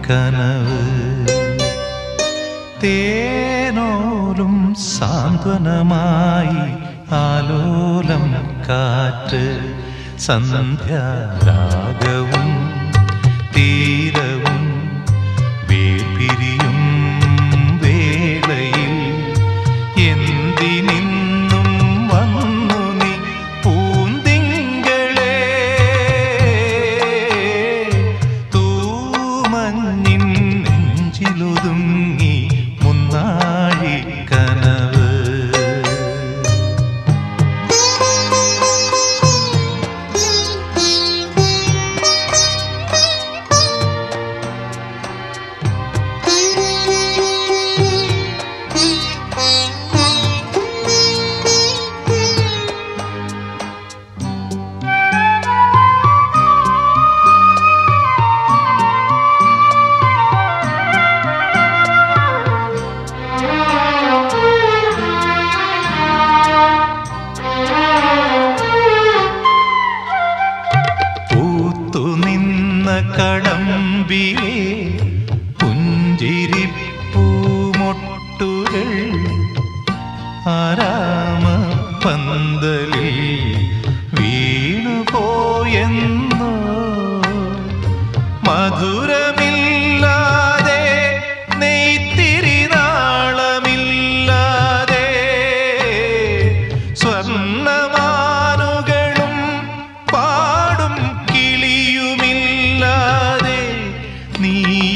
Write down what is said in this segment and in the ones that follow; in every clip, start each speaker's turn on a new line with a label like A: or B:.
A: കനവ് തേനോലും സാന്ത്വനമായി ആലോലം കാറ്റ് സന്ധ്യാരാഗവും തീരവും വേർപിരിയും വേളയിൽ എന്തിനിന്നും വന്നു നീ പൂന്തിങ്കളെ തൂമഞ്ഞിൻ നെഞ്ചിലൊതുങ്ങി മുന്നാഴി കനവ് പൂത്തുനിന്ന കടമ്പിലെ പുഞ്ചിരിപ്പൂമൊട്ടുകൾ ആരാമ പന്തലിൽ വീണുപോയെന്നോ മധുരമില്ലാതെ നെയ്ത്തിരി നാളമില്ലാതെ സ്വർണ്ണമാനുകളും പാടും കിളിയുമില്ലാതെ നീ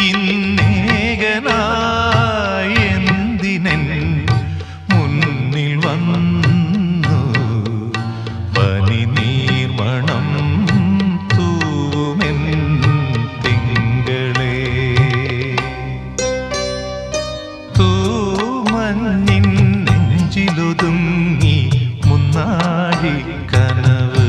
A: ഇന്നേകനായി എന്തിനൻ മുന്നിൽ വന്നു പനി നീർമണം തൂമെൻ തിങ്കളേ തൂമഞ്ഞിൻ നെഞ്ചിലൊതുങ്ങി മുന്നാഴി കനവ്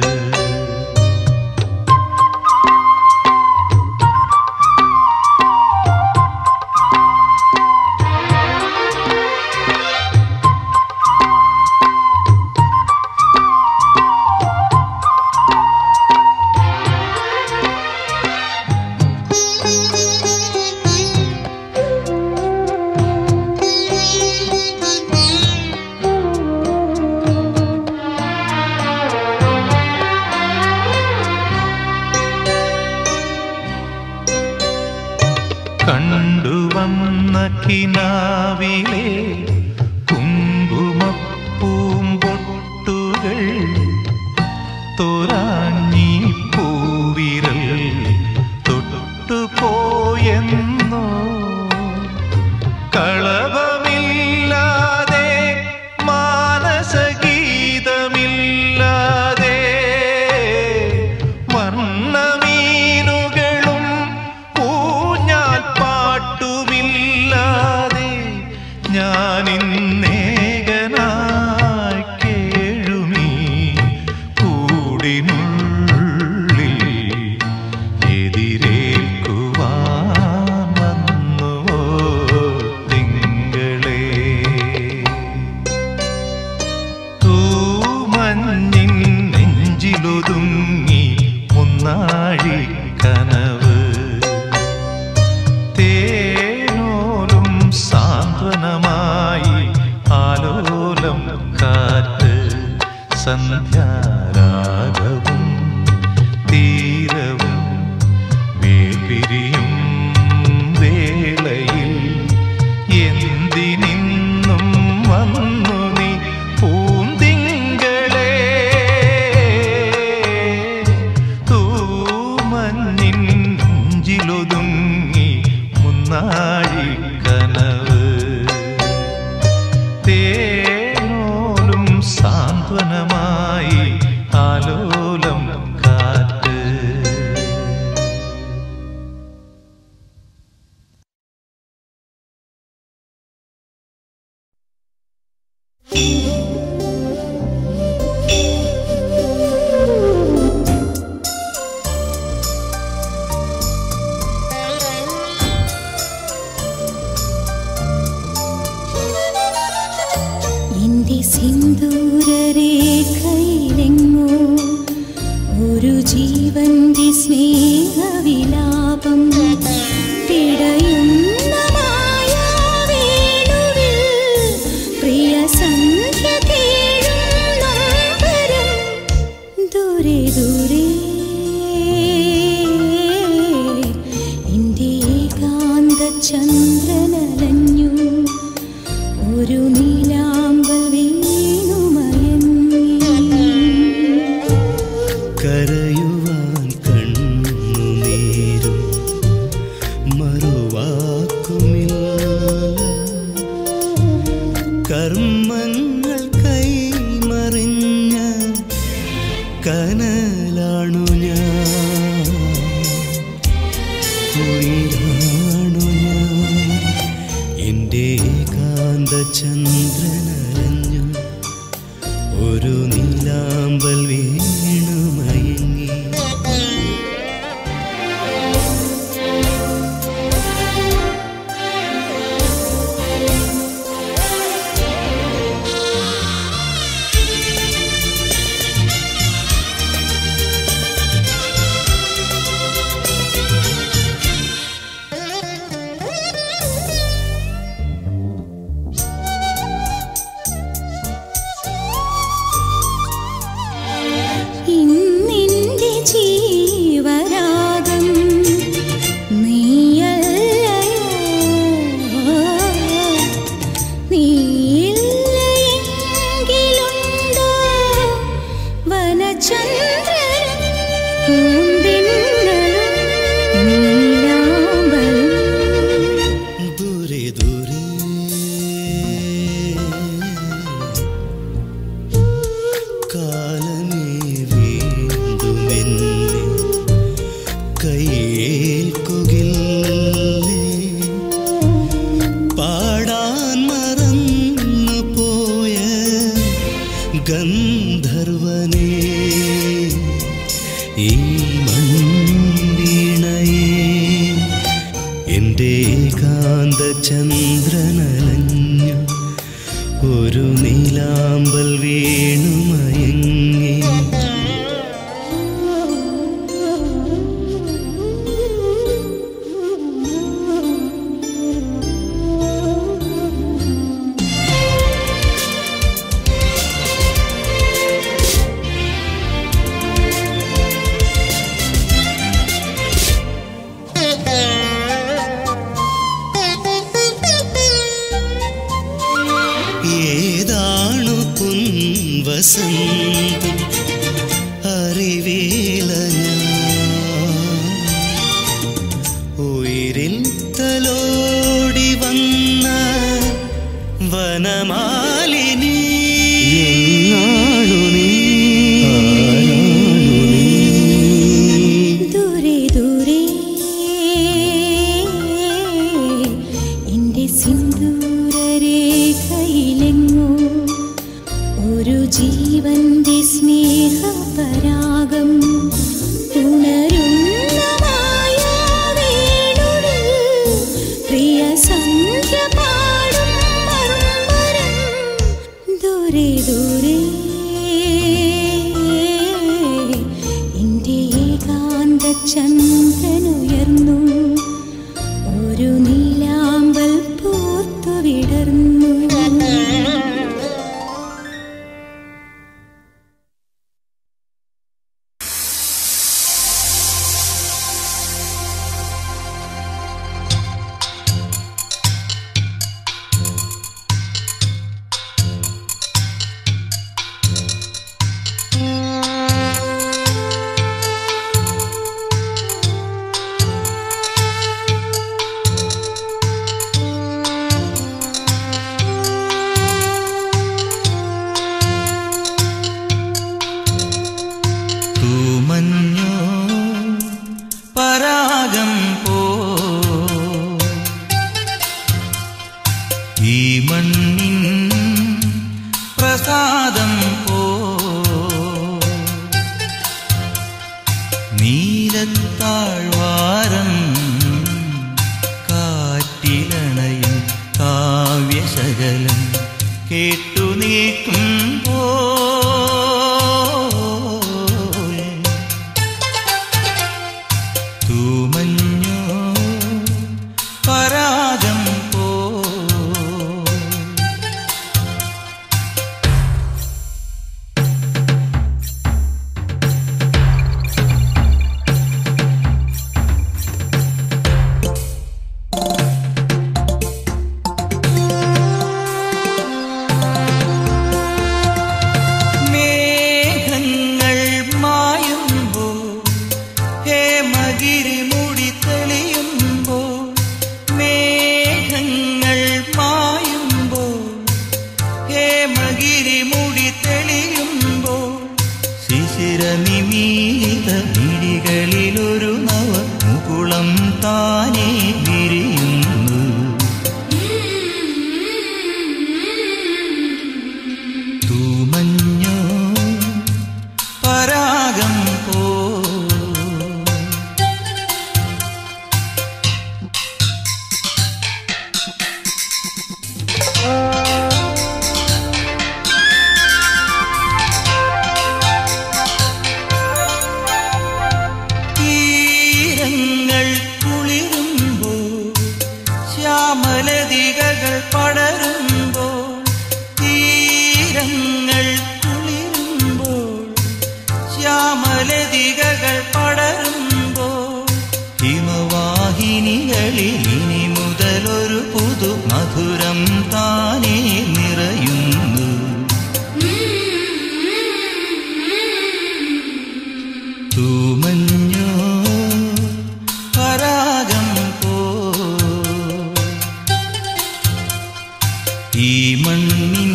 A: കണ്ടുവന്ന കിനാവിലെ കുങ്കുമപ്പൂമ്പൊട്ടുകൾ തോരാഞ്ഞി പൂവിരൽ തൊട്ടുപോയെന്നോ കളഭമില്ലാതെ മാനസഗീതമില്ലാതെ വർണ്ണമീനുകളും ഊഞ്ഞാൽ പാട്ടുമില്ലാതെ ഞാനിന്നേകനായി കേഴുമീ കൂടിനുള്ളിൽ എതിരേൽക്കുവാൻ വന്നുവോ തിങ്കളേ തൂമഞ്ഞിൻ നെഞ്ചിലൊതുങ്ങി മുന്നാഴി കനവ് തേനോലും സാന്ത്വനമായി ആലോലം കാറ്റ് സന്ധ്യാരാഗവും തീരവും വേർപിരിയും വേളയിൽ എന്തിനിന്നും വന്നു നീ പൂന്തിങ്കളെ തൂമഞ്ഞിൻ നെഞ്ചിലൊതുങ്ങി മുന്നാഴി കനവ് തേനോലും സാന്ത്വനമായി ആലോലം കാറ്റ്
B: Thank you. ചന്ദ്രനലഞ്ഞു ഒരു നീലാമ്പൽ വീണുമയങ്ങി
C: കരയുവാൻ കണ്ണുനീരും മറുവാക്കുമില്ല കർമ്മങ്ങൾ കൈമറിഞ്ഞ കനലാണു ഞാൻ ഉയിരാണു ഞാൻ എൻ്റെ ഏകാന്ത ചന്ദ്രനലഞ്ഞു ഒരു നീലാമ്പൽ വീണു മയങ്ങി
B: ഇന്നിന്റെ ജീവരാഗം നീയല്ലയോ നീയില്ലയെങ്കിലുണ്ടോ വനചന്ദ്രനും പൂന്തിന്നലും നീലാമ്പലും
C: ദൂരെ ദൂരെ കാലമേ വീണ്ടുമെന്നെ കയ്യേൽക്കുകില്ലേ പാടാൻ മറന്നു പോയ ഗന്ധർവനേ ഈ മൺവീണയേ എൻ്റെ ഏകാന്ത ചന്ദ്രനലഞ്ഞു ഒരു നീലാമ്പൽ വീണുമയങ്ങി ഏതാണു പുൻവസന്തം അറിവേല ഞാൻ ഉയിരിൽ തലോടി വന്ന വനമാലിനി എങ്ങാണു നീ ആരാണു നീ
B: ദൂരെ ദൂരെ എൻ്റെ സിന്ദൂരരേഖയിലെങ്ങോ ഒരു ജീവന്റെ സ്നേഹപരാഗം ഉണരുന്ന മായാവേണുവിൽ പ്രിയ സന്ധ്യ പാടും മറുമരം ദൂരെ ദൂരെ എൻ്റെ ഏകാന്ത ചന്ദ്രനുയർന്നു ഒരു നീലാമ്പൽ പൂർത്തു വിടർന്നു
A: തൂമഞ്ഞോ പരാഗം പോ ഈ മണ്ണിൻ പ്രസാദം പോ നീലത്താഴ്വാരം കാറ്റിലണയും കാവ്യശകലം കേട്ടു നീക്കുമ്പോൾ തൂമഞ്ഞോ പരാഗം പോ താനേ വിരിയുന്നു തൂമഞ്ഞോ പരാഗം പോ തീരങ്ങൾ കുളിരുമ്പോൾ ശ്യാമലതികകൾ പടരുമ്പോൾ തീരങ്ങൾ കുളിരുമ്പോൾ ശ്യാമലതികകൾ പടരുമ്പോൾ ഹിമവാഹിനികളിൽ ഇനി മുതലൊരു പുതു മധുരം താനേ നിറയുന്നു തൂമഞ്ഞോ പരാഗം പോ ഈ മണ്ണിൻ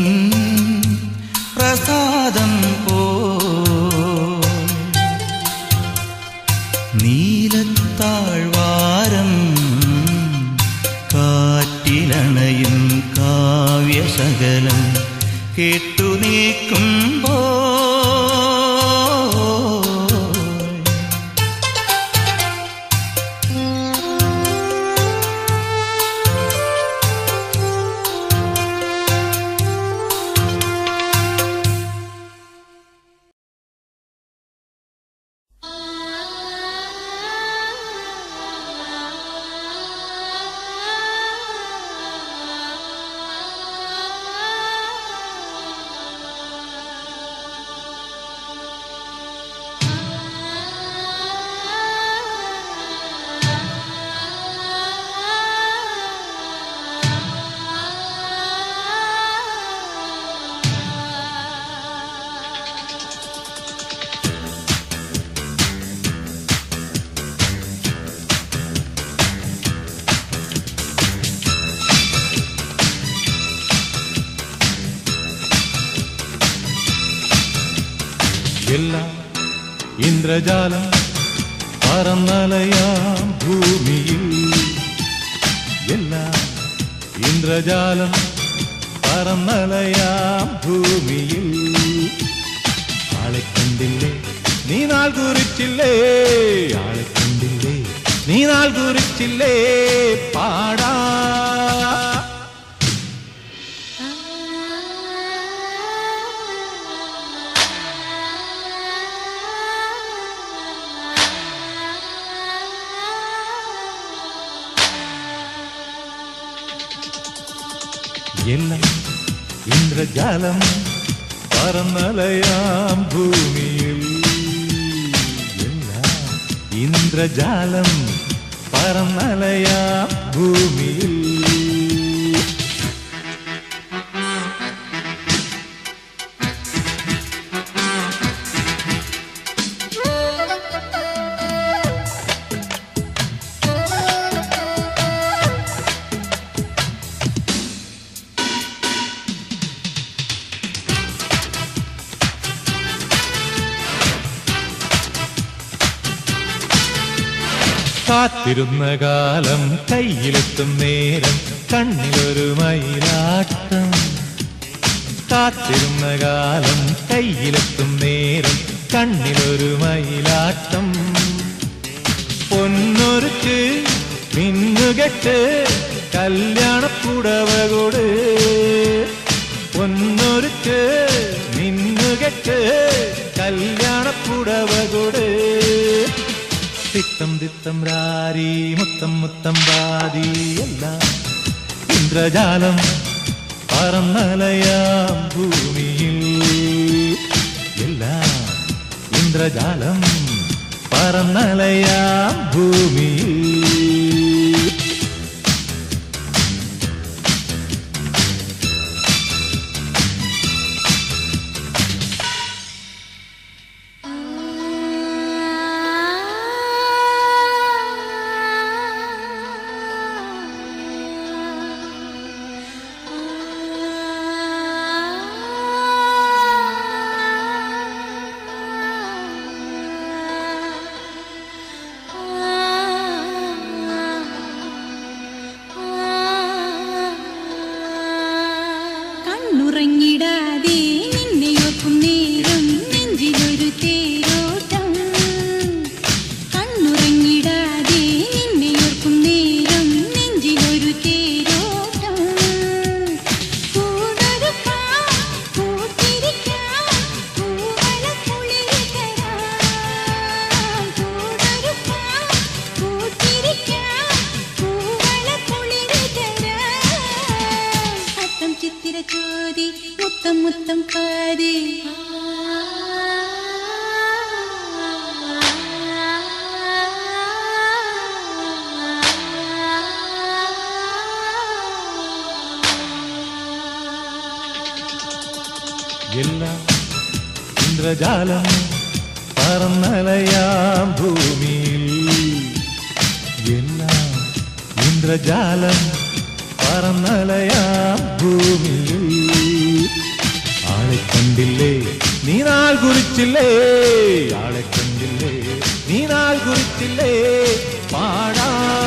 A: പ്രസാദം പോ നീലത്താഴ്വാരം കാറ്റിലണയും കാവ്യശകലം കേട്ടു നീക്കുമ്പോ
D: എല്ലാം ഇന്ദ്രജാലം പറന്നലയാം ഭൂമിയിൽ എല്ലാം ഇന്ദ്രജാലം പറന്നലയാം ഭൂമിയിൽ ആളെ കണ്ടില്ലേ നീ നാൾ കുറിച്ചില്ലേ ആളെ കണ്ടില്ലേ നീ നാൾ കുറിച്ചില്ലേ പാടാ എല്ലാം ഇന്ദ്രജാലം പറന്നലയാം ഭൂമിയിൽ എല്ലാം ഇന്ദ്രജാലം പറന്നലയാം ഭൂമിയിൽ കാത്തിരുന്ന കാലം കയ്യിലെത്തും നേരം കണ്ണിലൊരു മയിലാട്ടം കാത്തിരുന്ന കാലം കയ്യിലെത്തും നേരം കണ്ണിലൊരു മയിലാട്ടം പൊന്നൊരുക്ക് മിന്നുകെട്ട് കല്യാണപ്പുടവകൊട് പൊന്നൊരുക്ക് മിന്നുകെട്ട് കല്യാണപ്പുടവകൊട് തിത്തം തിത്തം രാരി മുത്തം മുത്തം ബാതി എല്ലാം ഇന്ദ്രജാലം പറന്നലയാം ഭൂമിയിൽ എല്ലാം ഇന്ദ്രജാലം പറന്നലയാം ഭൂമിയിൽ
B: ആ ചിത്തിര ചോതി മുത്തം മുത്തം പാതി
D: എല്ലാം ഇന്ദ്രജാലം പറന്നലയാം ഭൂമിയിൽ എല്ലാം ഇന്ദ്രജാലം പറന്നലയാം ഭൂമിയിൽ ആളെ കണ്ടില്ലേ നീ നാൾ കുറിച്ചില്ലേ ആളെ കണ്ടില്ലേ നീ നാൾ കുറിച്ചില്ലേ പാടാ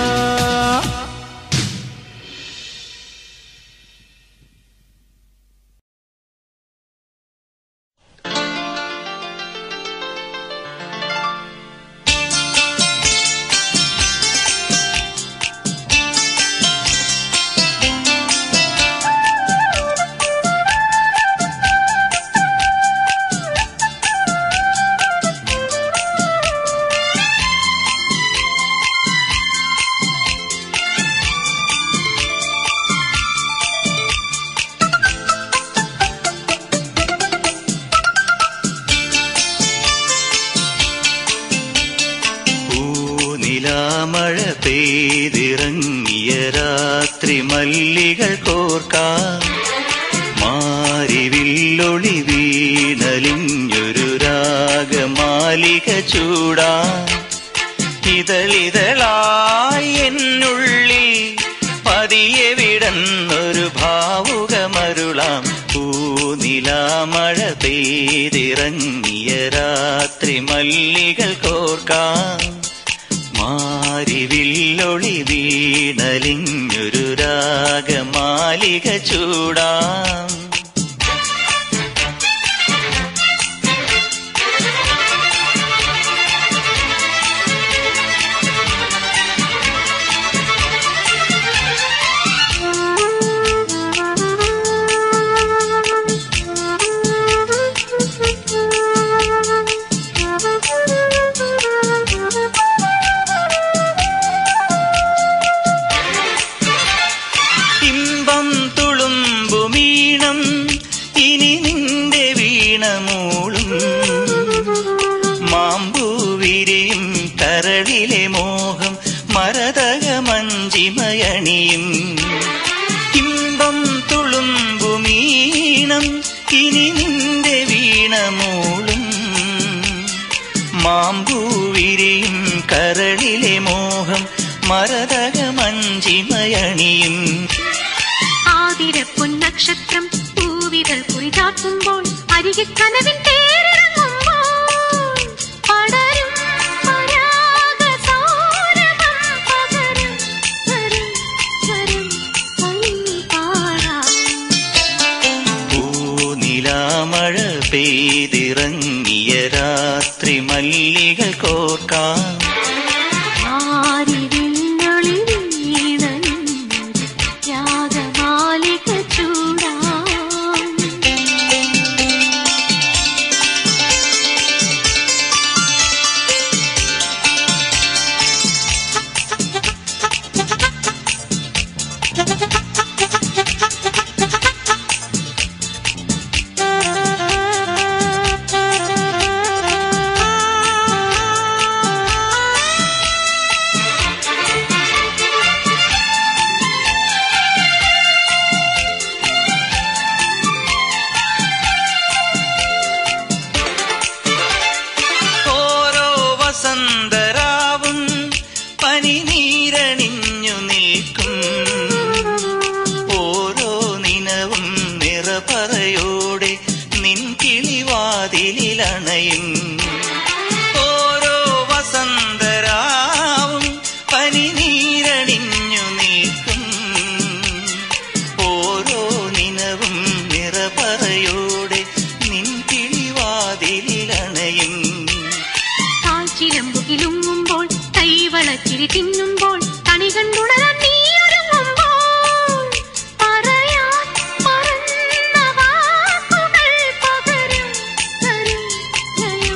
A: പൂനിലാമഴ പെയ്തിറങ്ങിയ രാത്രി മല്ലികൾ കോർക്കാം മാരിവില്ലൊളി വീണലിഞ്ഞൊരു രാഗമാലിക ചൂടാം ഇതളിതളായി എന്നുള്ളിൽ പതിയെ വിടന്നൊരു ഭാവുകമരുളാം പൂനിലാമഴ പെയ്തിറങ്ങിയ രാത്രി മല്ലികൾ കോർക്കാം മാരിവില്ലൊളി വീണലിഞ്ഞൊരു രാഗമാലിക ചൂടാം ഇമ്പം തുളുമ്പുമീണം ഇനി നിന്റെ വീണമൂളും മാമ്പൂവിരിയും കരളിലെ മോഹം മരതകമഞ്ചിമയണിയും ഇമ്പം തുളുമ്പുമീണം ഇനി നിന്റെ വീണമൂളും മാമ്പൂവിരിയും കരളിലെ മോഹം മരതകമഞ്ചിമയണിയും
E: ആതിര പൊന്നക്ഷത്രം പൂവിതൾ കുറിചാത്തുമ്പോൾ അരികെ കനവിൻ തേരിറങ്ങുമ്പോൾ പടരും പരാഗസൗരഭം പകരും വരും വരും വഴി പാടാം
A: പൂനിലാമഴ പെയ്തിറങ്ങിയ രാത്രി മല്ലികൾ കോർക്കാം
E: ആരിവില്ലൊളി വീണലിഞ്ഞൊരു യാഗമാലിക ചൂടാം
A: ഓരോ വസന്തരാവും പനിനീരണിഞ്ഞു നിൽക്കും ഓരോ നിനവും നിറപറയോടെ നിൻ കിളിവാതിലണയും ഓരോ വസന്തരാവും പനിനീരണിഞ്ഞു നിൽക്കും ഓരോ നിനവും നിറപറയോടെ നിൻ കിളിവാതിലണയും
E: കാൽച്ചിലമ്പുകിലുങ്ങുമ്പോൾ കൈവളച്ചിരി തിന്നുമ്പോൾ കണി കണ്ടുണരാൻ നീയൊരുങ്ങുമ്പോൾ പറയാൻ മറന്ന വാക്കുകൾ പകരും തരും ലയം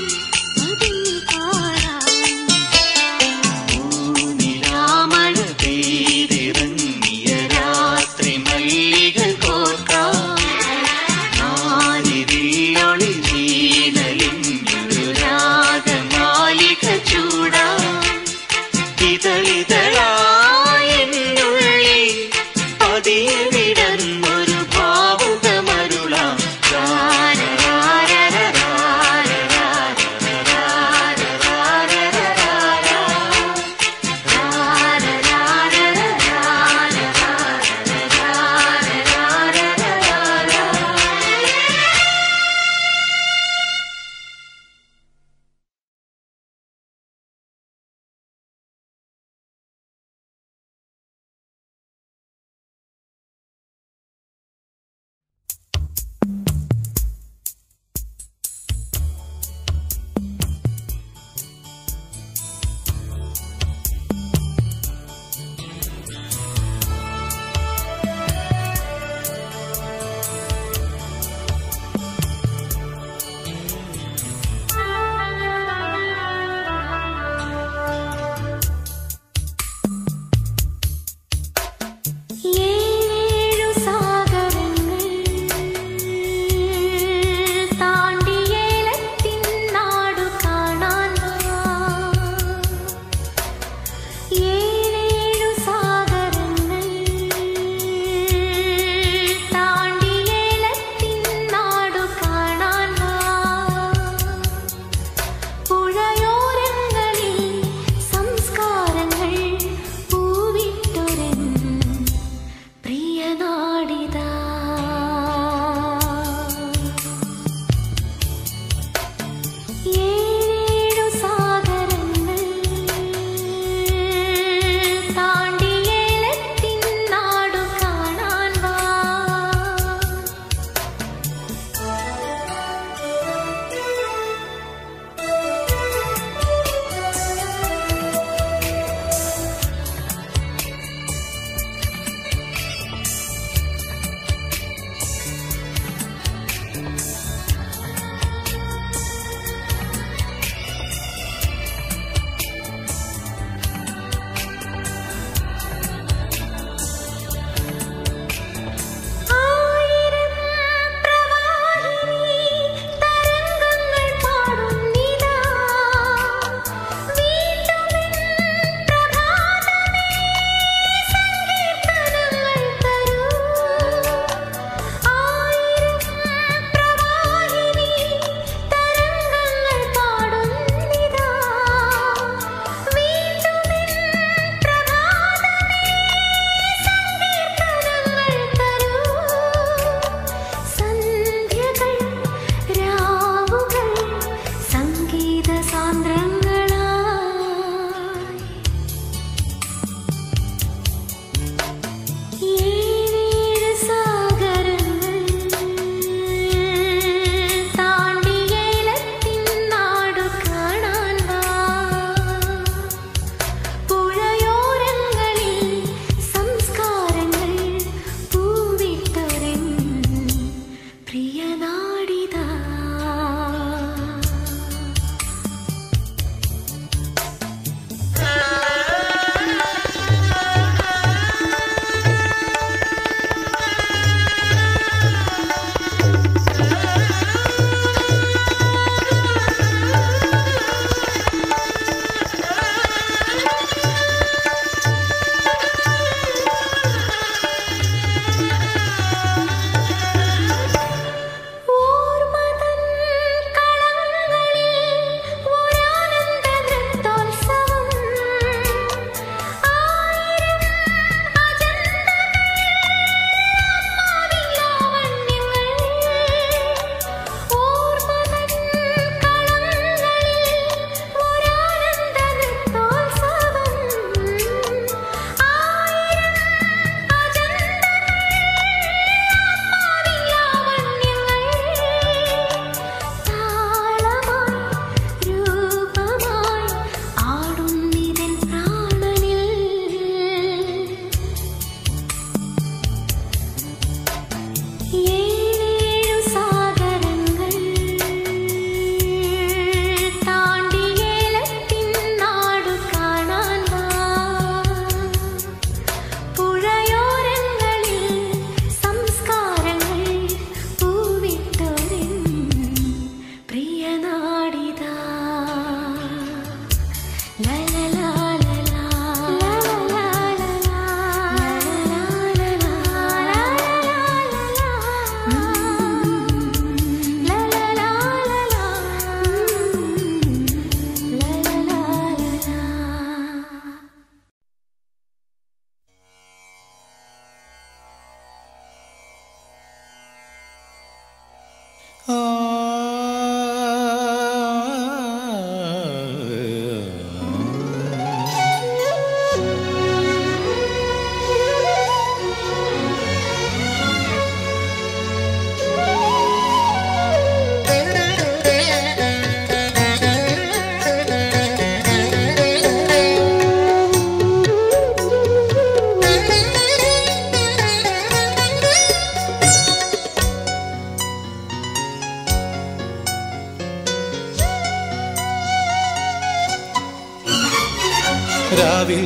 C: രാവിൽ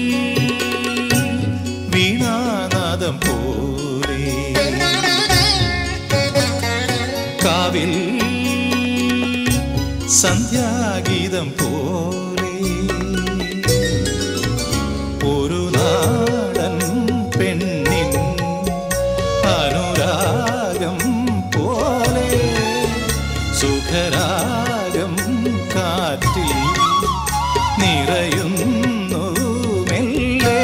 C: വീണാനാദം പോലെ കാവിൽ സന്ധ്യാഗീതം പോലെ ഒരു നാടൻ പെണ്ണിൻ അനുരാഗം പോലെ സുഖരാഗം കാറ്റിൽ നിറയുന്നു മെല്ലെ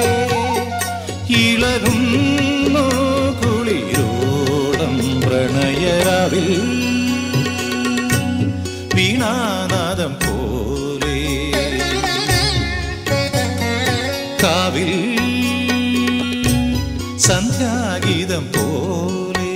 C: ഇളകുന്നു കുളിരോടം പ്രണയരാവിൽ വീണാനാദം പോലെ കാവിൽ സന്ധ്യാഗീതം പോലെ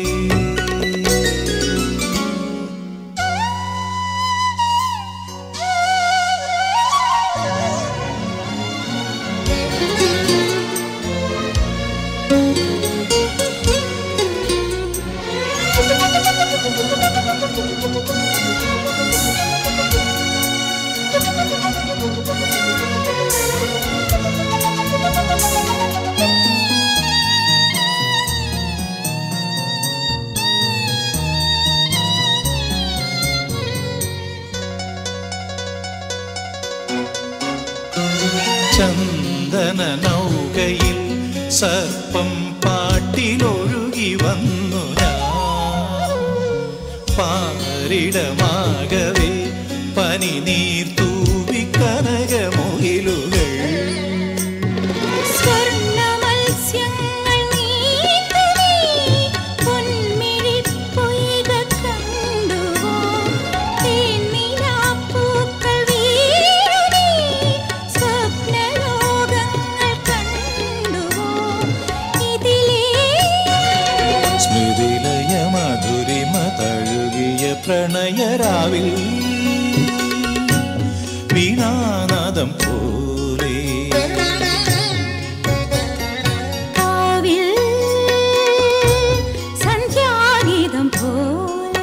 C: ചന്ദന നൗകയിൽ സർപ്പം പാട്ടിലൊഴുകി വന്നു ഞാൻ പാരിടമാകവേ പനി നീർ തൂവി കനകമുയിലുകൾ
B: സ്വർണ്ണമത്സ്യങ്ങൾ നീന്തവേ, പൊന്മിഴിപ്പൊയ്ക കണ്ടുവോ? തേൻനിലാപ്പൂക്കൾ വീഴുമേ, സ്വപ്നലോകങ്ങൾ കണ്ടുവോ? ഇതിലേ
C: സ്മൃതിലയ മധുരിമ തഴുകിയ പ്രണയരാവിൽ വീണാനാദം പോലെ
B: കാവിൽ സന്ധ്യാഗീതം പോലെ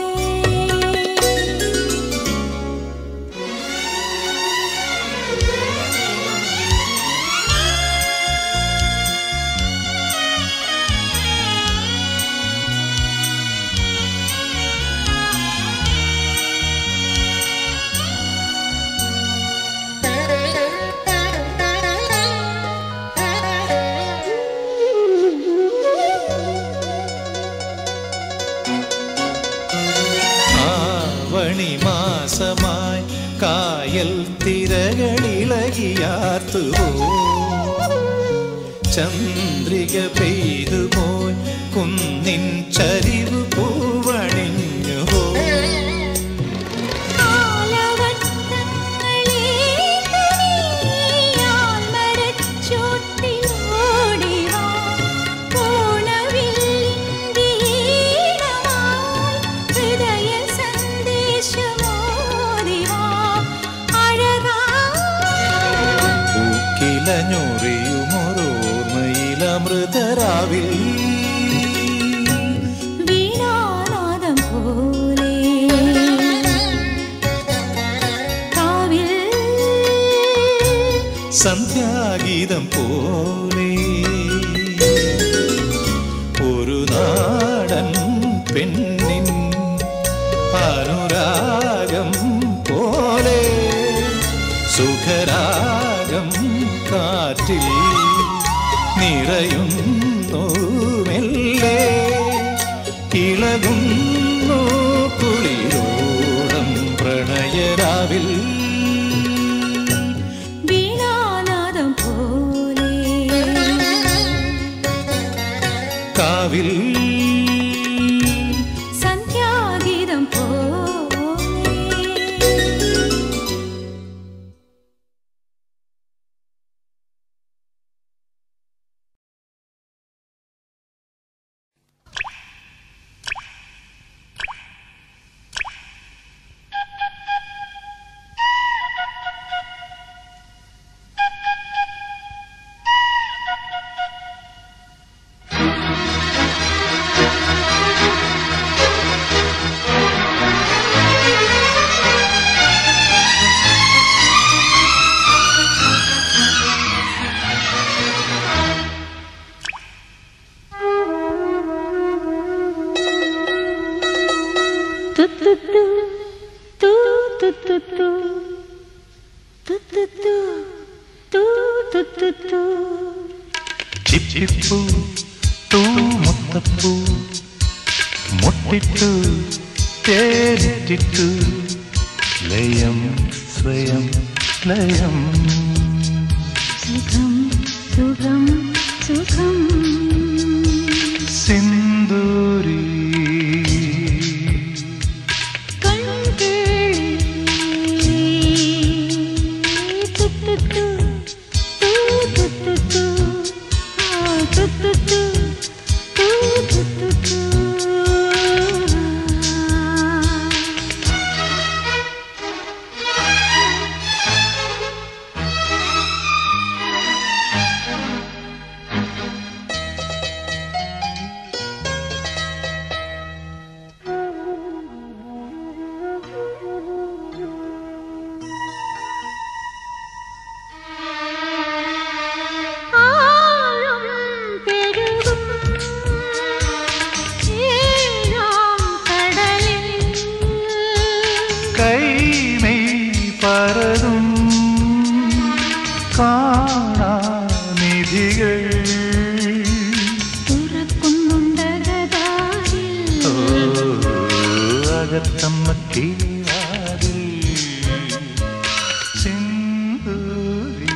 C: ആവണി മാസമായി കായൽ തിരകളിളകിയാർത്തുവോ ചന്ദ്രിക പെയ്തുപോയി കുന്നിൻ ചരിവ് പൂവണിഞ്ഞുവോ പൂക്കിലഞ്ഞൊറിയുമൊരോർമ്മയിലമൃതരാവിൽ
B: വീണാനാദം പോലെ കാവിൽ
C: സന്ധ്യാഗീതം പോലെ ഒരു നാടൻ പെണ്ണിൻ അനുരാഗം പോലെ സുഖരാഗം കാറ്റിൽ നിറയുന്നു മെല്ലെ ഇളകുന്നു കുളിരോടം പ്രണയരാവിൽ
B: വീണാനാദം പോലെ
C: കാവിൽ
B: സന്ധ്യാഗീതം പോലെ
E: ും
D: ചിപ്പിപ്പൂ തൂ മുത്തപ്പൂ മുട്ടിട്ടു തേനിട്ടിട്ടു ലയം സ്വയം ലയം
B: സുഖം സുഖം സുഖം
D: സിന്ദൂരി കൈമൈ പരതും കാണാനിധികൾ ഓ, അകത്തമ്മ കീഴാതിൽ സിന്ദൂരി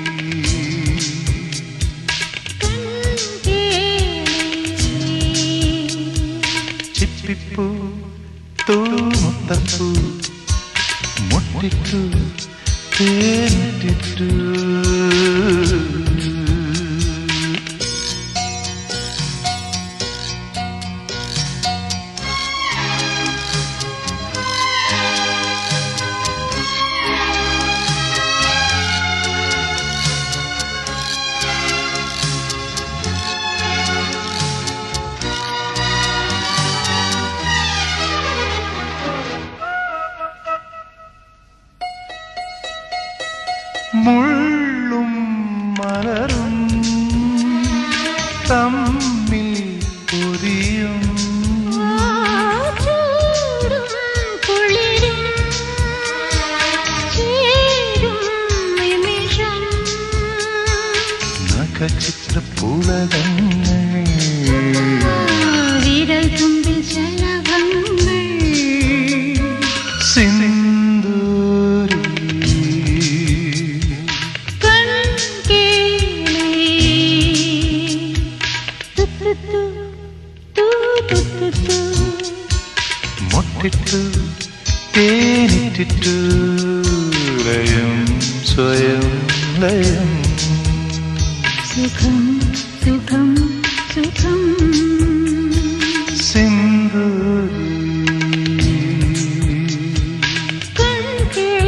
D: ചിപ്പിപ്പൂ തൂമുത്തപ്പൂ മുട്ടിട്ടു തേനിട്ടിട്ടു മുള്ളും മലരും തമ്മിൽ പൊതിയും നഖചിത്രപ്പുളകങ്ങൾ
B: വിരൽ തുമ്പിൽ ശലഭങ്ങൾ
D: സിന്ദൂരി മുട്ടിട്ടു തേനിട്ടിട്ടു ലയം സ്വയം ലയം
B: സുഖം സുഖം സുഖം
D: സിന്ദൂരി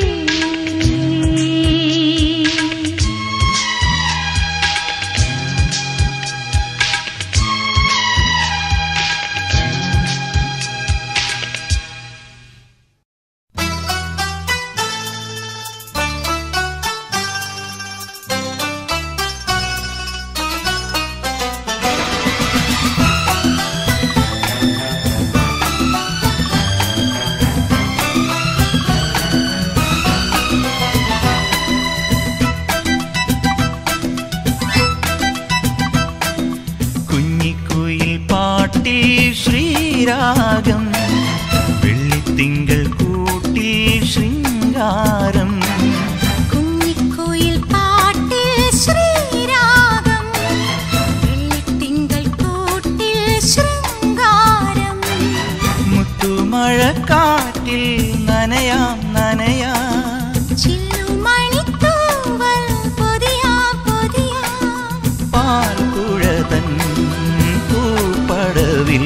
A: കുഞ്ഞിക്കുയിൽ പാട്ടിൽ ശ്രീരാഗം വെള്ളിത്തിങ്കൾ കൂട്ടിൽ ശൃംഗാരം
B: കുഞ്ഞിക്കോയിൽ പാട്ടിൽ ശ്രീരാഗം വെള്ളിത്തിങ്കൾ കൂട്ടിൽ ശൃംഗാരം
A: മുത്തുമഴക്കാറ്റിൽ നനയാം നനയാം
B: ചില്ലുമണിത്തൂവൽ പൊതിയാം പൊതിയാം
A: പാൽക്കുഴതൻ പൂപ്പടവിൽ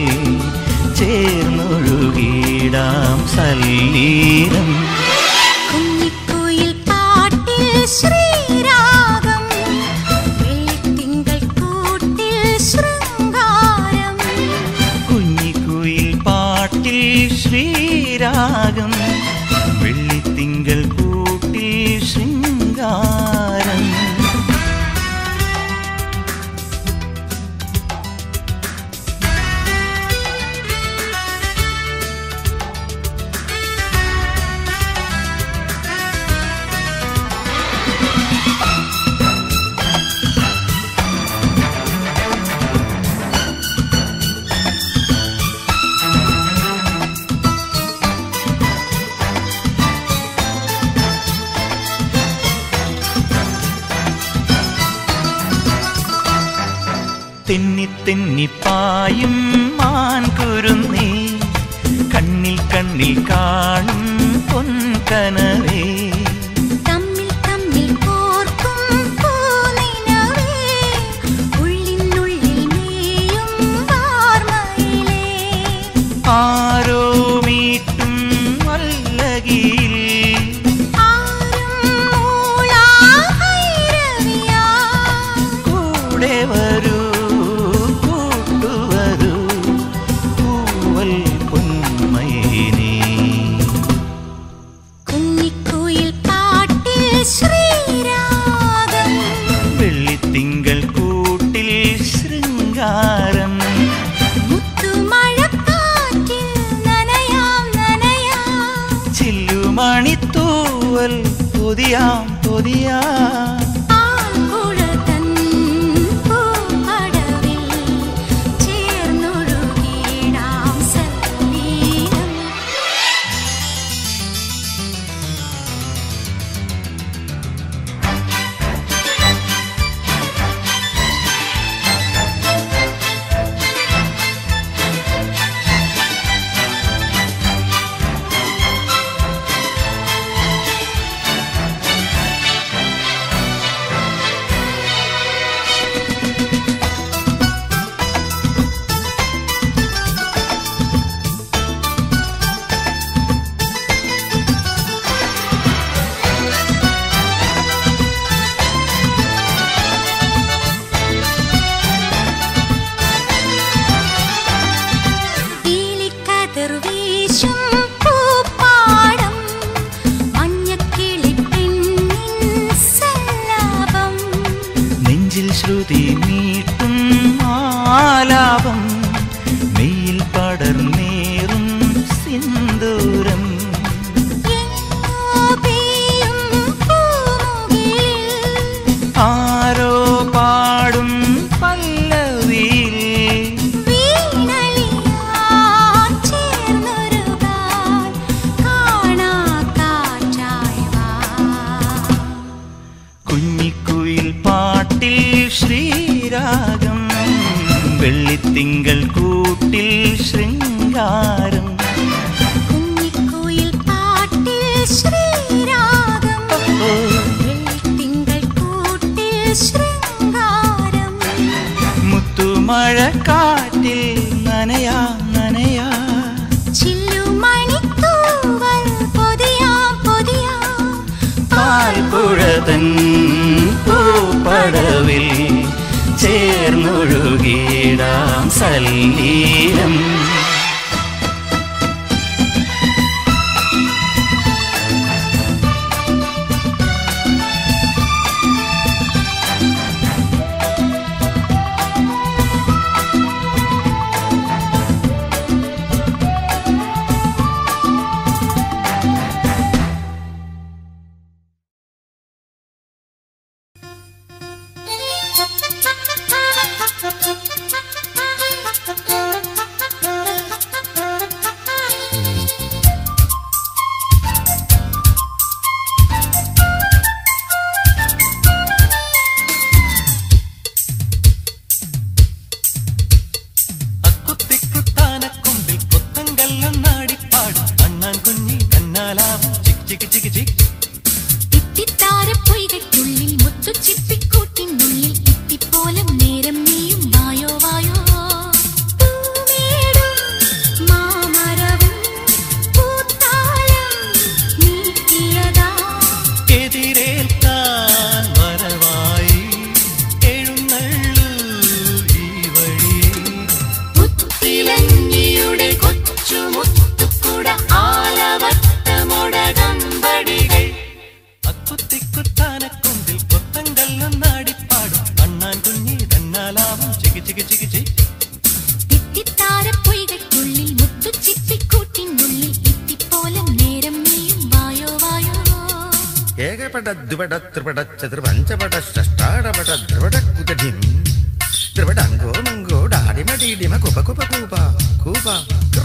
A: ചേർന്നൊഴുകിടാം സല്ലീനം
B: കുഞ്ഞിക്കോയിൽ പാട്ടിൽ ശ്രീരാഗം വെള്ളിത്തിങ്കൾ കൂട്ടിൽ ശൃംഗാരം
A: കുഞ്ഞിക്കുയിൽ പാട്ടിൽ ശ്രീരാഗം വെള്ളിത്തിങ്കൾ കൂട്ടിൽ ശൃംഗാരം
B: ആ
A: തെന്നി തെന്നിപ്പായും മാൻകുരുന്നേ കണ്ണിൽ കണ്ണിൽ കാണും പൊൻകനവേ
B: തമ്മിൽ തമ്മിൽ കോർക്കും പൂനിനവേ ഉള്ളിനുള്ളിൽ മേയും വാർമയിലേ
A: ആരോ മീട്ടും വല്ലകിയിൽ
B: ആരും മൂളാ ഭൈരവിയാ
A: കൂടെ വരൂ കൂട്ടുവരൂ പൂവൽ പൊന്മയിനേ
B: കുഞ്ഞിക്കുയിൽ പാട്ടിൽ ശ്രീരാഗം
A: വെള്ളിത്തിങ്കൾ കൂട്ടിൽ ശൃംഗാരം
B: മുത്തുമഴക്കാറ്റിൽ നനയാം നനയാം
A: ചില്ലുമണിത്തൂവൽ പൊതിയാം പൊതിയാം
B: ആൽക്കുഴതൻ പൂപ്പടവിൽ ചേർന്നൊഴുകിടാം സല്ലീലം പീലിക്കതിർ വീശും പൂപ്പാടം മഞ്ഞക്കിളിപ്പെണ്ണിൻ സല്ലാപം
A: നെഞ്ചിൽ ശ്രുതി മീട്ടും ആലാപം മെയ്യിൽ പടർന്നേറും സിന്ദൂരം
B: എങ്ങോ പെയ്യും പൂമുകിലിൽ
A: ആരോ പാടും പല്ലവിയിൽ
B: വീണലിയാൻ ചേർന്നൊരുകാൽ കാണാ കാറ്റായി വാ
A: കുഞ്ഞിക്കുയിൽ പാട്ടിൽ ശ്രീരാഗം വെള്ളിത്തിങ്കൾ കൂട്ടിൽ ശൃംഗാരം
B: കുഞ്ഞിക്കുയിൽ പാട്ടിൽ ശ്രീരാഗം വെള്ളിത്തിങ്കൾ കൂട്ടിൽ ശൃംഗാരം
A: മുത്തുമഴക്കാറ്റിൽ നനയാ നനയാ
B: ചില്ലുമണിത്തൂവൽ പൊതിയാം പൊതിയാം
A: പാൽപ്പുഴതൻ പൂപ്പടവിൽ ചേർന്നൊഴുകിടാം സല്ലീലം അക്കുത്തിക്കുത്താനക്കൊമ്പിൽ കൊത്തങ്കല്ലും നാടിപ്പാടും അണ്ണാൻ കുഞ്ഞി കന്നാലാവും ചിക് ചിക് ചിക് ചിക്
B: ഇത്തിത്താരപ്പൊയ്കയ്ക്കുള്ളിൽ മുത്തുച്ചിപ്പിക്കൂട്ടിനുള്ളിൽ ഇത്തിപ്പോലം നേരം നീയും വായോ വായോ പൂമേടും മാമരവും പൂത്താലം നീട്ടിയതാ
A: എതിരേൽക്കാൻ വരവായി എഴുന്നള്ളൂ ഈ വഴിയിൽ
B: മുത്തിലഞ്ഞിയുടെ കൊച്ചുമുത്തുക്കുട ആലവട്ടമൊടകമ്പടികൾ
A: അക്കുത്തിക്കുത്താനക്കൊമ്പിൽ കൊത്തങ്കല്ലും നാടിപ്പാടും അണ്ണാൻ കുഞ്ഞി കന്നാലാവും ചികി ചികി ചികി ചിക്
B: ഇത്തിത്താരപ്പൊയ്കയ്ക്കുള്ളിൽ മുത്തുച്ചിപ്പിക്കൂട്ടിനുള്ളിൽ ഇത്തിപ്പോലം നേരം നീയും വായോ വായോ
C: ഏകപട ദ്വിപട ത്രിപട ചതുർപഞ്ചപട ഷഷ്ടാടപട ധ്രുവട കുതഠിം ത്രിപടങ്കോ മങ്കോ ഡാഡിമ ഡീഡിമ കുപ കുപ കൂപ കൂപ കൃ.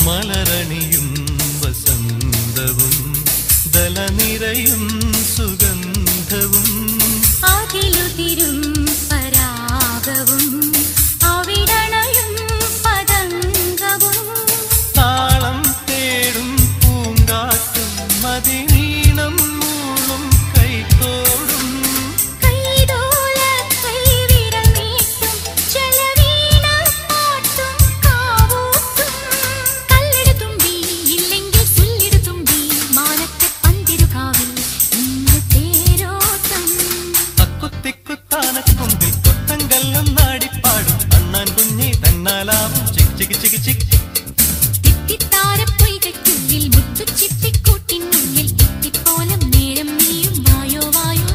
A: മലരണിയും വസന്തവും ദലനിരയും സുഗന്ധവും
B: അതിലുതിരും പരാഗവും അവിടണയും പതംഗവും
A: താളം തേടും പൂങ്കാറ്റും മതിനീണം മൂളും കൈത്തോടും
B: കൈതോല കൈവിരൽ നീട്ടും ചെലവീണ പാട്ടും കാവൂത്തും കല്ലെടുത്തുമ്പി ഇല്ലെങ്കിൽ സുല്ലെടുത്തുമ്പി മാനത്തെ പന്തിരുകാവിൽ ഇന്ന് തേരോട്ടം
A: അക്കുത്തിക്കുത്താനക്കൊമ്പിൽ കൊത്തങ്കല്ലും നാടിപ്പാടും അണ്ണാൻ കുഞ്ഞി തന്നാലാവും ചിക് ചിക് ചിക് ചിക്
B: തിത്തിത്താരപ്പൊയ്കയ്ക്കുള്ളിൽ മുത്തുച്ചിപ്പിക്കൂട്ടിനുള്ളിൽ ഇത്തിപ്പോലം നേരം നീയും വായോ വായോ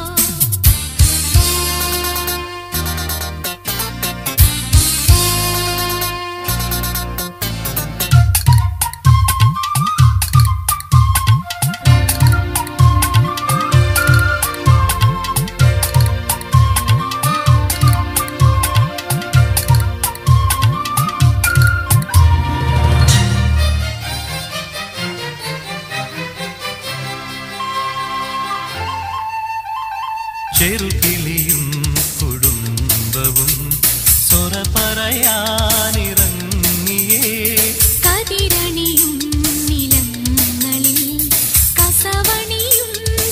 A: ചെറുകിളിയും കുടുംബവും സ്വര പറയാനിറങ്ങിയേ
B: കതിരണിയും നിലങ്ങളിൽ കസവണിയും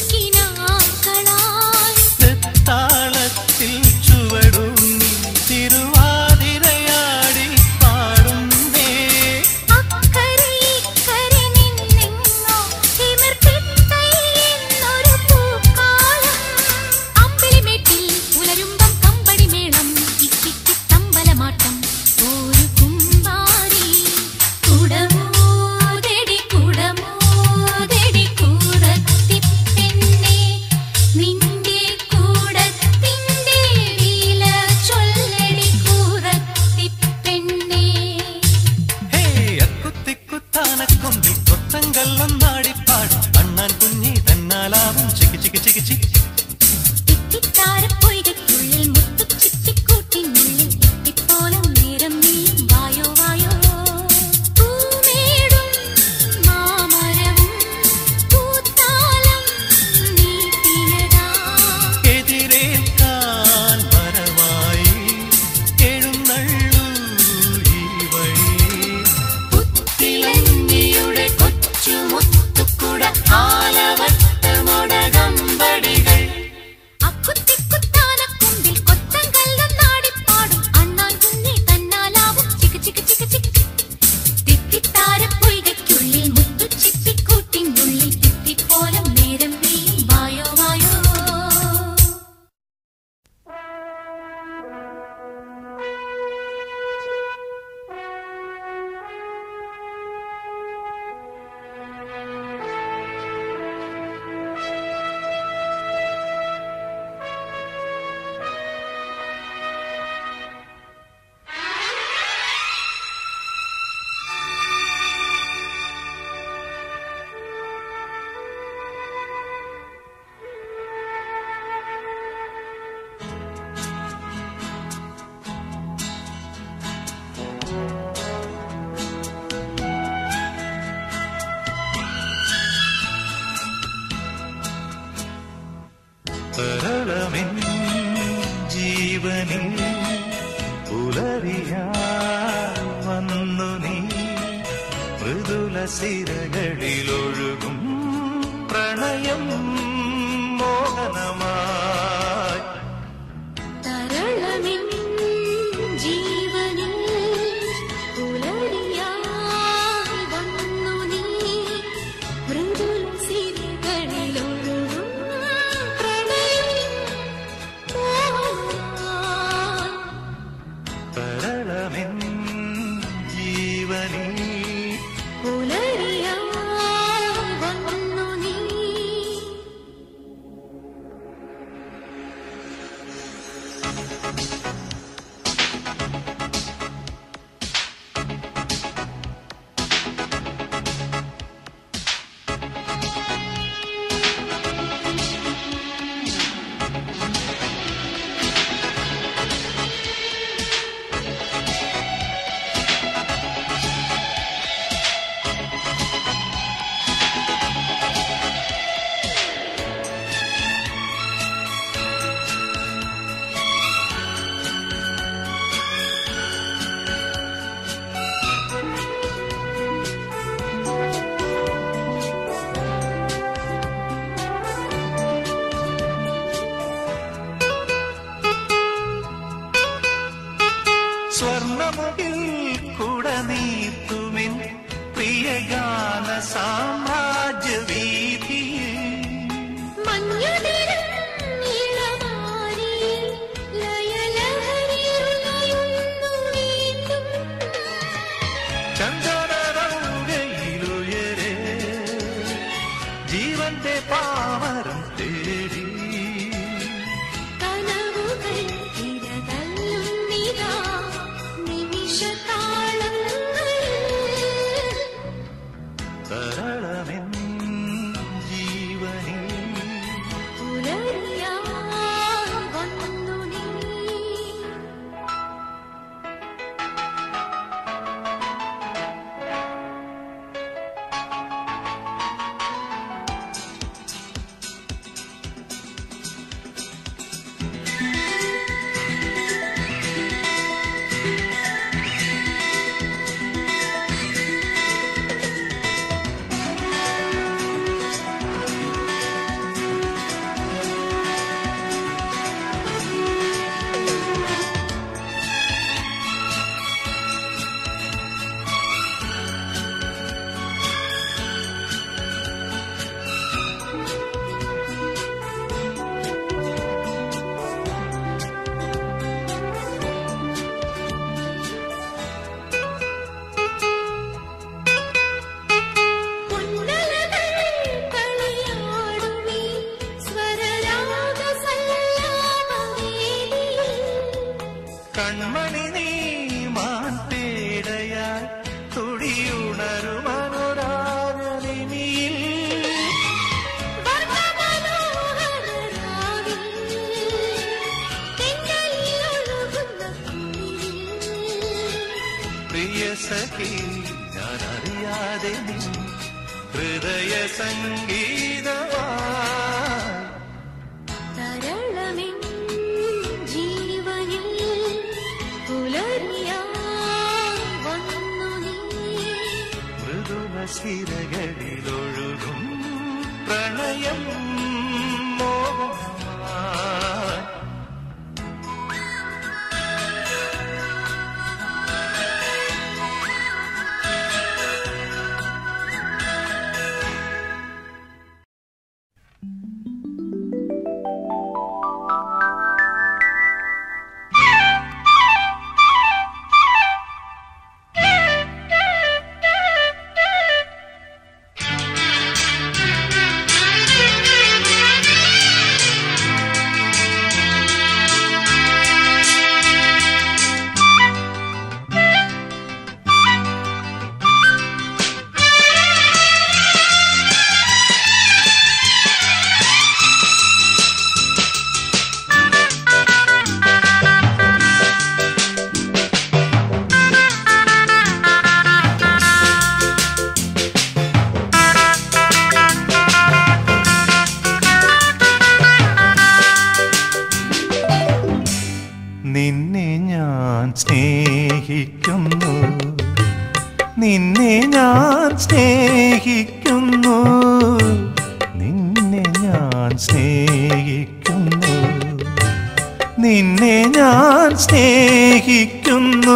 B: കിനാക്കളായി
A: താളത്തിൽ ചുവടുണ്ണി തിരുവാതിരയാടി പാടുന്നേ
B: അക്കരെ ഇക്കരെ നിന്നെങ്ങോ തിമിർത്തിട്ടയെന്നൊരു പൂക്കാലം. അമ്പിളിമേട്ടിൽ പുലരുമ്പം കമ്പടിമേളം ഇക്കിക്കി തമ്പലമാട്ടം ഒരു കുമ്പാരി കുടമോതെടി കുടമോതെടി കൂടത്തിപ്പെണ്ണേ നിന്റെ കൂടത്തിൻ്റെ വില ചൊല്ലടി കൂറത്തിപ്പെണ്ണേ
A: ഹേ അക്കുത്തിക്കുത്താനക്കൊമ്പിൽ കൊത്തങ്കല്ലും നാടിപ്പാടും അണ്ണാൻ കുഞ്ഞി തന്നാലാവും ചികി ചികി ചികി ചികി
B: തിത്തിത്താരപ്പൊയ്കയ്ക്കുള്ളിൽ മുത്തുച്ചിപ്പിക്കൂട്ടിനുള്ളിൽ ഇത്തിപ്പോലം നേരം നീയും വായോ വായോ പൂമേടും മാമരവും പൂത്താലം നീട്ടിയതാ
A: എതിരേൽക്കാൻ വരവായി എഴുന്നള്ളൂ ഈ വഴി
B: പുത്തിലഞ്ഞിയുടെ കൊച്ചുമുത്തുക്കുട ആലവട്ടമൊടകമ്പടികൾ അക്കുത്തിക്കുത്താനക്കൊമ്പിൽ കൊത്തങ്കല്ലും നാടിപ്പാടും അണ്ണാൻ കുഞ്ഞി തന്നാലാവും ചിക്ക് ചിക്ക് ചിക്ക് ചിക്ക് തിത്തിത്താരപ്പൊയ്കയ്ക്കുള്ളിൽ മുത്തുച്ചിപ്പിക്കൂട്ടിനുള്ളിൽ തിത്തിപ്പോലം നേരം നീയും വായോ വായോ
D: തരളമിൻ ജീവനിൽ പുലരിയാ വന്നു നീ മൃദുല സിരകളിലൊഴുകും പ്രണയം മോഹനമായി
B: തരളമിൻ ജീവനിൽ പുലരിയായി വന്നു നീ മൃദുല സിരികളിലൊഴുകും പ്രണയം മോഹമായി.
D: തരളമിൻ ജീവനിൽ
B: പുലരിയായി വന്നു നീ
D: സ്വർണമുകിൽ കുട നീത്തുമിൻ പ്രിയഗാന സാമ്രാജ്യ വീതിയിൽ
B: മഞ്ഞുനിറം ഇളമാരിയിൽ ലയലഹരിയുലയുന്നു വീണ്ടും.
D: ചന്ദനരൗകയിലുയരെ ജീവന്റെ പാമരം തേടി
B: കനവുകൾ തിരതല്ലുന്നിതാ നിമിഷതാളങ്ങളിൽ.
D: തരളമെൻ ജീവനിൽ
B: പുലരിയായി വന്നു നീ പൊന്നലകൾ കളിയാടുമീ സ്വരരാഗ സല്ലാപവേദിയിൽ.
D: കൺമണി നീ മാൻപേടയാൽ തുടിയുണരുമനുരാഗനിനിയിൽ
B: വർണ്ണമനോഹരരാവിൽ തെന്നലിലൊഴുകുന്ന കുളിരിൽ.
D: പ്രിയ സഖി ഞാൻ അറിയാതെ നീ ഹൃദയ സംഗീതമായി
B: തരളമെൻ ജീവനിൽ പുലരിയായി വന്നു നീ
D: മൃദുല സിരകളിലൊഴുകും പ്രണയം മോഹമായി നിന്നെ ഞാൻ സ്നേഹിക്കുന്നു നിന്നെ ഞാൻ സ്നേഹിക്കുന്നു നിന്നെ ഞാൻ സ്നേഹിക്കുന്നു നിന്നെ ഞാൻ സ്നേഹിക്കുന്നു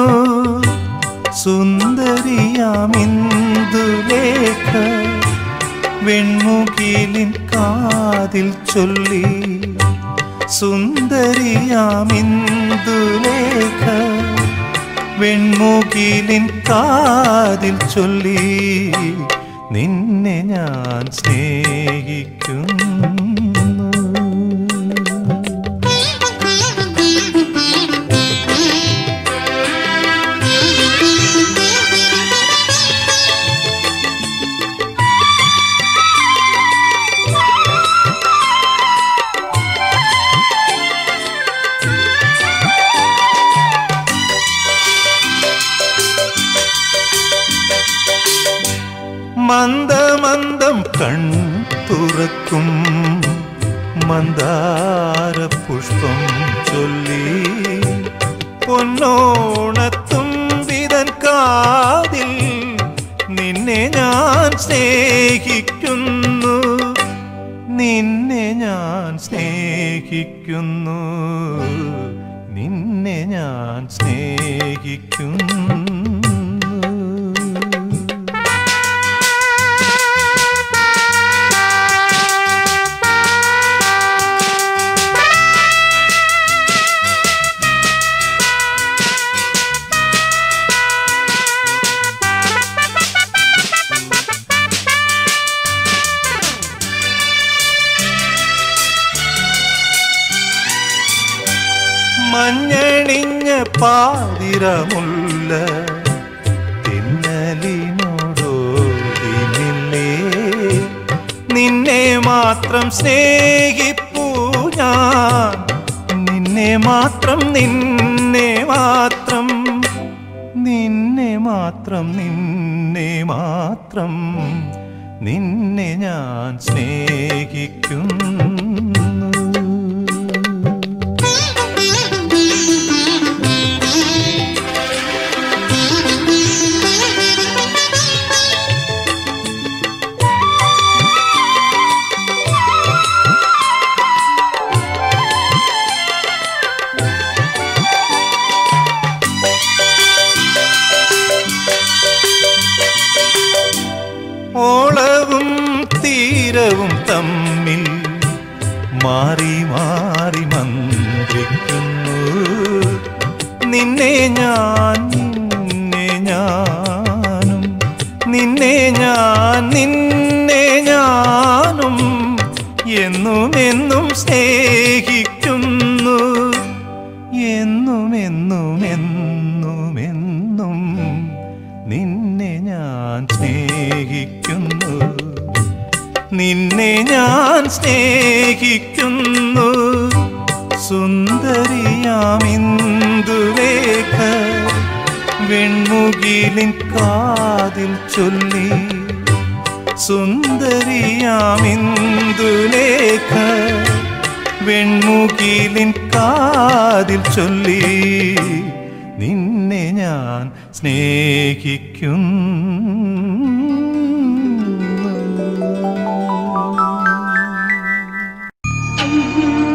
D: സുന്ദരിയാമിന്ദുലേഖ വെൺമുകിലിൻ കാതിൽ ചൊല്ലി സുന്ദരിയാമിന്ദുലേഖ വെൺമുകിലിൻ കാതിൽ ചൊല്ലി നിന്നെ ഞാൻ സ്നേഹിക്കുന്നു മന്ദമന്ദം കൺ തുറക്കും മന്ദാര പുഷ്പം ചൊല്ലി പൊന്നോണത്തുമ്പിതൻ കാതിൽ നിന്നെ ഞാൻ സ്നേഹിക്കുന്നു നിന്നെ ഞാൻ സ്നേഹിക്കുന്നു നിന്നെ ഞാൻ സ്നേഹിക്കുന്നു മഞ്ഞണിഞ്ഞ പാതിരമുല്ല തിന്നലിനോടോതിനില്ലേ നിന്നെ മാത്രം സ്നേഹിപ്പൂ ഞാൻ നിന്നെ മാത്രം നിന്നെ മാത്രം നിന്നെ മാത്രം നിന്നെ മാത്രം നിന്നെ ഞാൻ സ്നേഹിക്കുന്നു ഓളവും തീരവും തമ്മിൽ മാറി മാറി മന്ത്രിക്കുന്നു നിന്നെ ഞാൻ നിന്നെ ഞാനും നിന്നെ ഞാൻ നിന്നെ ഞാനും എന്നും എന്നും സ്നേഹിക്കുന്നു എന്നും എന്നും എന്നും എന്നും നിന്നെ ഞാൻ സ്നേഹിക്കുന്നു നിന്നെ ഞാൻ സ്നേഹിക്കുന്നു സുന്ദരിയാമിന്ദുലേഖ വെൺമുകിലിൻ കാതിൽ ചൊല്ലി സുന്ദരിയാമിന്ദുലേഖ വെൺമുകിലിൻ കാതിൽ ചൊല്ലി നിന്നെ ഞാൻ സ്നേഹിക്കുന്നു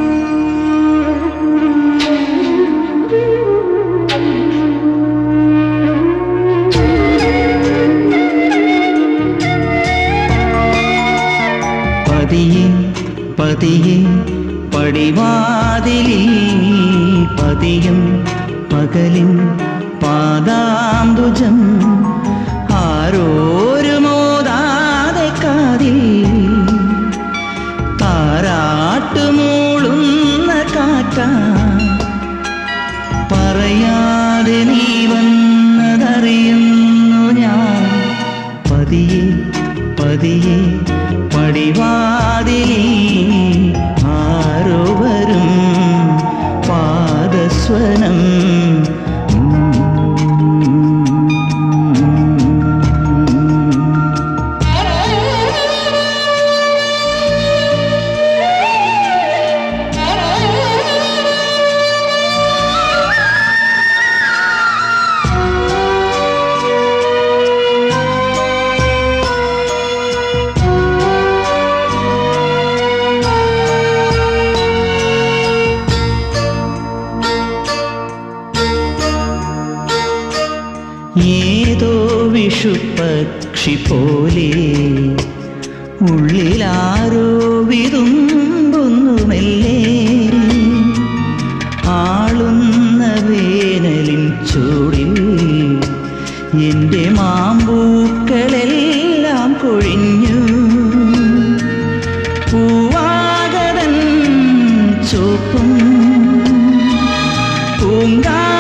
F: പതിയെ പതിയെ പടിവാതിലിൽ പതിയും പകലിൻ പാദാംബുജം ആരോരുമോതാതെ കാതിൽ താരാട്ടുമൂളുന്ന കാറ്റാ പറയാതെ നീ വന്നതറിയുന്നു ഞാൻ പതിയെ പതിയെ പടിവാതിലേ ആരോ വരും പാദസ്വനം ഏതോ വിഷുപക്ഷി പോലെ ഉള്ളിലാരോ വിതുമ്പുന്നു മെല്ലെ ആളുന്ന വേനലിൻ ചൂടിൽ എൻ്റെ മാമ്പൂക്കളെല്ലാം കൊഴിഞ്ഞു പൂവാകതൻ ചുവപ്പും പൂങ്കാ